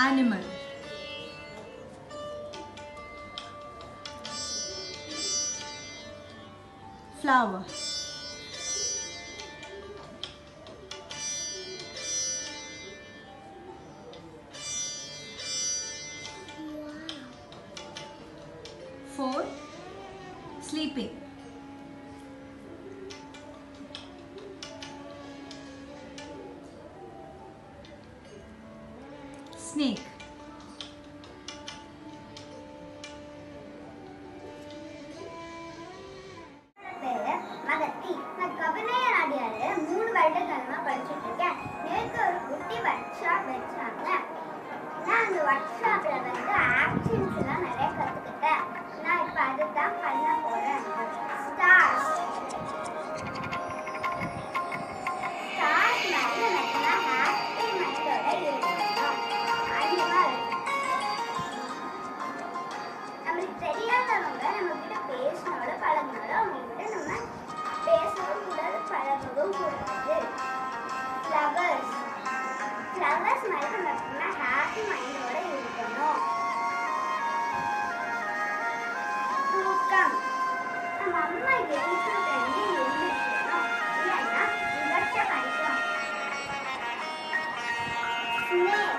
animal flower four sleeping snake பேரு மகத்தி நான் கவிதையர் அடியாரு மூணு வருடக்காலமா படிச்சுட்டு இருக்கேன் நேற்று ஒரு குட்டி ஒர்க் ஷாப் வச்சாங்க நான் அந்த ஒர்க் ஷாப்ல வந்து ஆக்ஷன்ஸ் எல்லாம் நிறைய கத்துக்கிட்டேன் நான் இப்ப அதுதான் பண்ண போறேன் ஸ்டார்ஸ் ஸ்டார்ஸ் மேல எனக்கு ஹாப்பி மைண்டோட இருக்கணும் அனிமல் நம்மளுக்கு தெரியாதவங்க நம்ம கிட்ட பேசினாலும் பழகினாலும் அவங்க கிட்ட நம்ம பேசவும் கூடாது பழகவும் கூடாது ஃப்ளவர்ஸ் ஃப்ளவர்ஸ் மேலே நம்ம எப்பவுமே ஹாப்பி மைண்டோட இருக்கணும் தூக்கம் நம்ம அம்மா எழுத்து தெரிஞ்சு எழுந்திருக்கணும் இல்லைன்னா விவசாய பண்ணிக்கலாம் ஸ்னேக்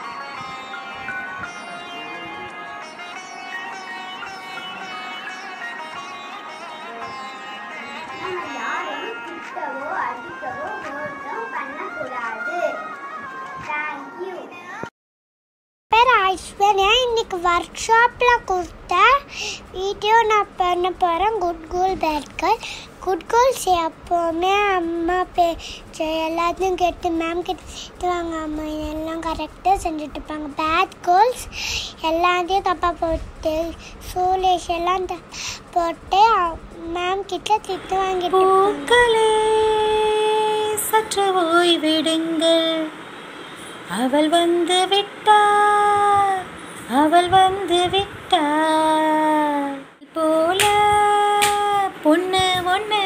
நம்ம யாரையும் திட்டவோ அடிக்கவோ ஹோட்டோ பண்ணக்கூடாது தேங்க்யூ பேர் ஐஸ்வர்யா இன்னைக்கு ஒர்க் ஷாப்பில் கொடுத்த வீடியோ நான் பண்ண போகிறேன் good girl bad girl good girls எப்போவுமே அம்மா பேச்ச எல்லாத்தையும் கேட்டு மேம் கிட்ட திட்டுவாங்க அம்மா எல்லாம் கரெக்டாக செஞ்சுட்டு இருப்பாங்க பேட் கோல்ஸ் எல்லாத்தையும் தப்பாக போட்டு சோலேஷ் எல்லாம் த- போட்டு மேம் கிட்ட திட்டு வாங்கிட்டு இருப்பாங்க. பூக்களே சற்று ஓய்விடுங்கள் அவள் வந்து விட்டாள் அவள் வந்து விட்டாள் போல பொண்ணு ஒண்ணு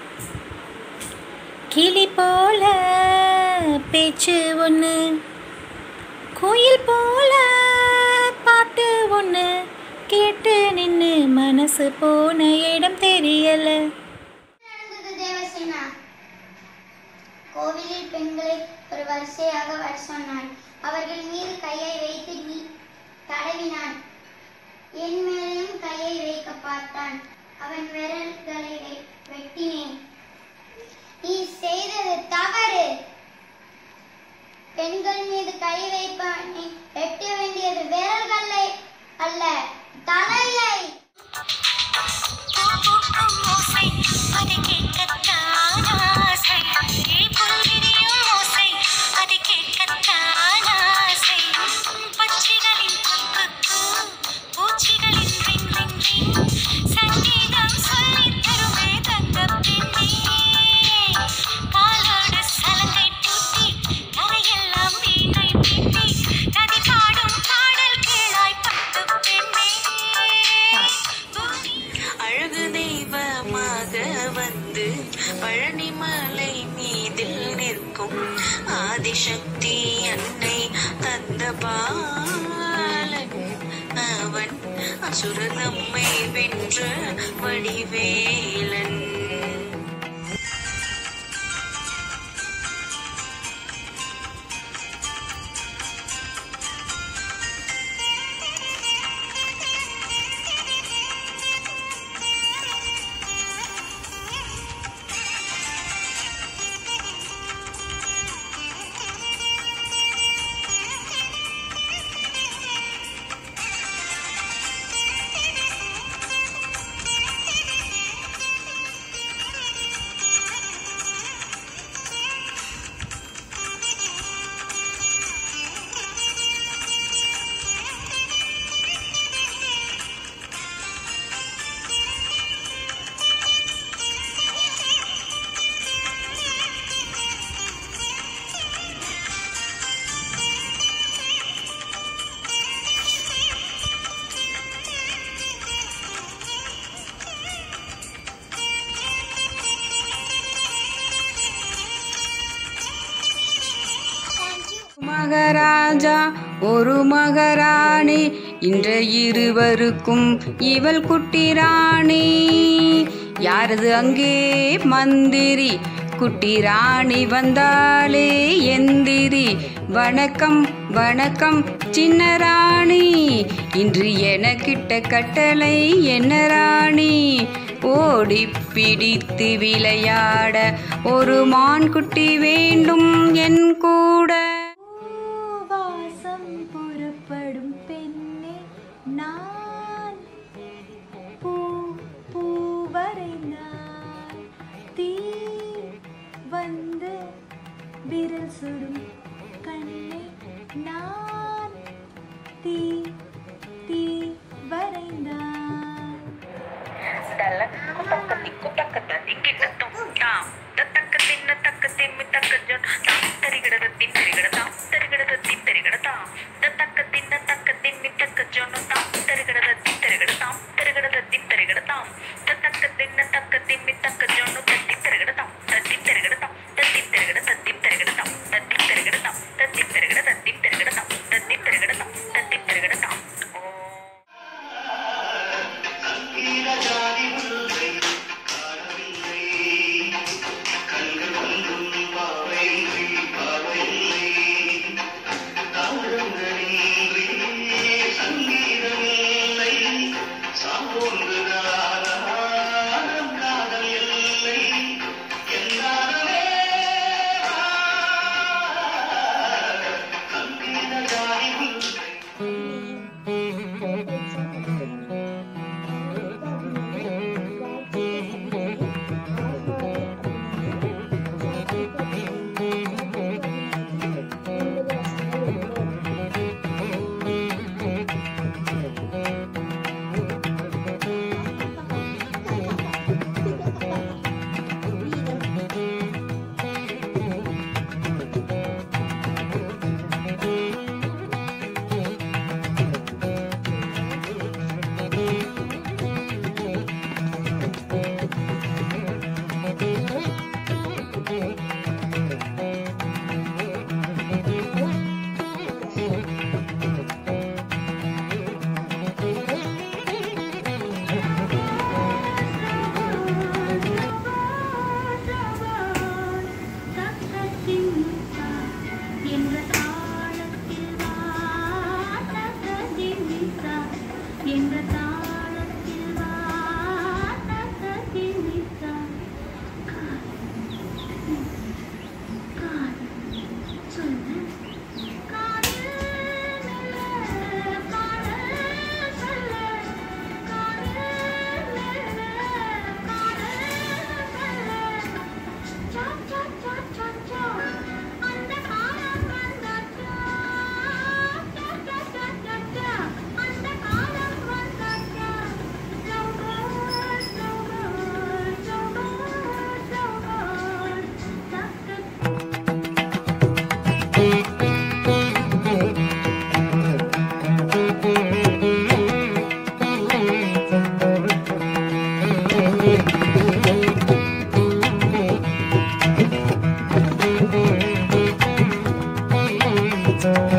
கிளி போல பேச்சு ஒண்ணு கோயில் போல பாட்டு ஒண்ணு கேட்டு நின்னு மனசு போன இடம் தெரியல நடந்தது தேவசேனா கோவிலில் பெண்களை ஒரு வரிசையாக வர சொன்னான் அவர்கள் மீது கையை வைத்து நீ தடவினான் என் மேலும் கையை வைக்க பார்த்தான் அவன் விரல்களை வெ- வெட்டினேன் நீ செய்தது தவறு பெண்கள் மீது கை வைப்பவனை வெட்ட வேண்டியது விரல்களை அல்ல தலையை பூக்கும் ஓசை அது கேட்கத்தான் ஆசை புல்விரியும் ஓசை அது கேட்கத்தான் ஆசை பட்சிகளின் குக்கு பூச்சிகளின் ரிங் ரிங் ரிங் சங்கீதம் சொல்லித் தருமே தங்கப் பெண்ணே பாலோடு சலங்கை பூட்டி தரையெல்லாம் வீணை மீட்டி நதி பாடும் பாடல் கேளாய் பட்டு பெண்ணே அழகு தெய்வமாக வந்து பழனிமலை மீதில் நிற்கும் ஆதிசக்தி அன்னை அந்த பாலன் அவன் அசுரதம்மை வென்ற வடிவேலன் மகாராஜா ஒரு மகாராணி இன்ற இருவருக்கும் இவள் குட்டி ராணி யாரது அங்கே மந்திரி குட்டி ராணி வந்தாளே எந்திரி வணக்கம் வணக்கம் சின்ன ராணி இன்று எனக்கிட்ட கட்டளை என்ன ராணி ஓடி பிடித்து விளையாட ஒரு மான்குட்டி வேண்டும் என் கூட வாசம் புறப்படும் பெண்ணே நான் பூ பூ வரைந்தால் தீ வந்து விரல் சுடும் கண்ணே நான் தீ தீ வரைந்தால் Thank you.